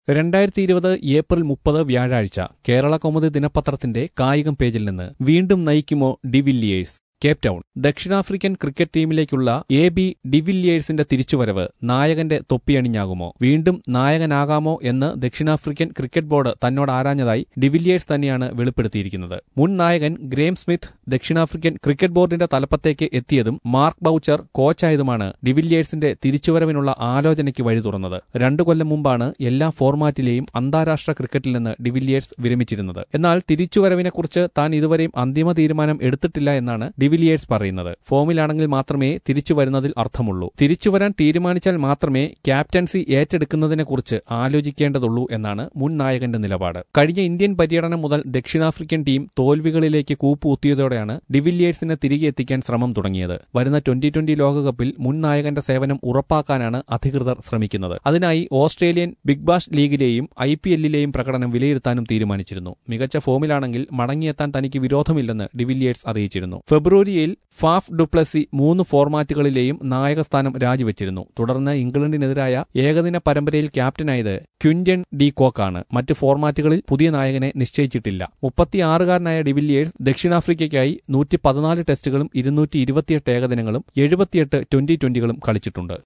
രണ്ടായിരത്തി ഇരുപത് ഏപ്രിൽ മുപ്പത് വ്യാഴാഴ്ച കേരള കൗമുദി ദിനപത്രത്തിന്റെ കായികം പേജിൽ നിന്ന് വീണ്ടും നയിക്കുമോ ഡിവില്ലിയേഴ്സ് കേപ് ടൗൺ ദക്ഷിണാഫ്രിക്കൻ ക്രിക്കറ്റ് ടീമിലേക്കുള്ള എ ബി ഡിവില്ലിയേഴ്സിന്റെ തിരിച്ചുവരവ് നായകന്റെ തൊപ്പിയണിഞ്ഞാകുമോ വീണ്ടും നായകനാകാമോ എന്ന് ദക്ഷിണാഫ്രിക്കൻ ക്രിക്കറ്റ് ബോർഡ് തന്നോട് ആരാഞ്ഞതായി ഡിവില്ലിയേഴ്സ് തന്നെയാണ് വെളിപ്പെടുത്തിയിരിക്കുന്നത് മുൻ നായകൻ ഗ്രേം സ്മിത്ത് ദക്ഷിണാഫ്രിക്കൻ ക്രിക്കറ്റ് ബോർഡിന്റെ തലപ്പത്തേക്ക് എത്തിയതും മാർക്ക് ബൌച്ചർ കോച്ചായതുമാണ് ഡിവില്ലിയേഴ്സിന്റെ തിരിച്ചുവരവിനുള്ള ആലോചനയ്ക്ക് വഴി തുറന്നത് രണ്ടു കൊല്ലം മുമ്പാണ് എല്ലാ ഫോർമാറ്റിലെയും അന്താരാഷ്ട്ര ക്രിക്കറ്റിൽ നിന്ന് ഡിവില്ലിയേഴ്സ് വിരമിച്ചിരുന്നത് എന്നാൽ തിരിച്ചുവരവിനെക്കുറിച്ച് താൻ ഇതുവരെയും അന്തിമ തീരുമാനം എടുത്തിട്ടില്ല എന്നാണ് ഡിവിലിയേഴ്സ് പറയുന്നത് ഫോമിലാണെങ്കിൽ മാത്രമേ തിരിച്ചു വരുന്നതിൽ അർത്ഥമുള്ളൂ തിരിച്ചുവരാൻ തീരുമാനിച്ചാൽ മാത്രമേ ക്യാപ്റ്റൻസി ഏറ്റെടുക്കുന്നതിനെക്കുറിച്ച് ആലോചിക്കേണ്ടതുള്ളൂ എന്നാണ് മുൻ നായകന്റെ നിലപാട് കഴിഞ്ഞ ഇന്ത്യൻ പര്യടനം മുതൽ ദക്ഷിണാഫ്രിക്കൻ ടീം തോൽവികളിലേക്ക് കൂപ്പുകുത്തിയതോടെയാണ് ഡിവിലിയേഴ്സിനെ തിരികെ എത്തിക്കാൻ ശ്രമം തുടങ്ങിയത് വരുന്ന ട്വന്റി ട്വന്റി ലോകകപ്പിൽ മുൻ നായകന്റെ സേവനം ഉറപ്പാക്കാനാണ് അധികൃതർ ശ്രമിക്കുന്നത് അതിനായി ഓസ്ട്രേലിയൻ ബിഗ് ബാഷ് ലീഗിലെയും ഐ പി എല്ലിലെയും പ്രകടനം വിലയിരുത്താനും തീരുമാനിച്ചിരുന്നു മികച്ച ഫോമിലാണെങ്കിൽ മടങ്ങിയെത്താൻ തനിക്ക് വിരോധമില്ലെന്ന് ഡിവിലിയേഴ്സ് അറിയിച്ചിരുന്നു ഫെബ്രുവരിയിൽ ഫാഫ് ഡുപ്ലസി മൂന്ന് ഫോർമാറ്റുകളിലെയും നായകസ്ഥാനം രാജിവെച്ചിരുന്നു തുടർന്ന് ഇംഗ്ലണ്ടിനെതിരായ ഏകദിന പരമ്പരയിൽ ക്യാപ്റ്റനായത് ക്വിന്റൺ ഡി കോക്കാണ് മറ്റ് ഫോർമാറ്റുകളിൽ പുതിയ നായകനെ നിശ്ചയിച്ചിട്ടില്ല മുപ്പത്തിയാറുകാരനായ ഡിവില്ലിയേഴ്സ് ദക്ഷിണാഫ്രിക്കയ്ക്കായി നൂറ്റി പതിനാല് ടെസ്റ്റുകളും ഇരുന്നൂറ്റി ഇരുപത്തിയെട്ട് ഏകദിനങ്ങളും എഴുപത്തിയെട്ട് ട്വന്റി ട്വന്റികളും കളിച്ചിട്ടുണ്ട്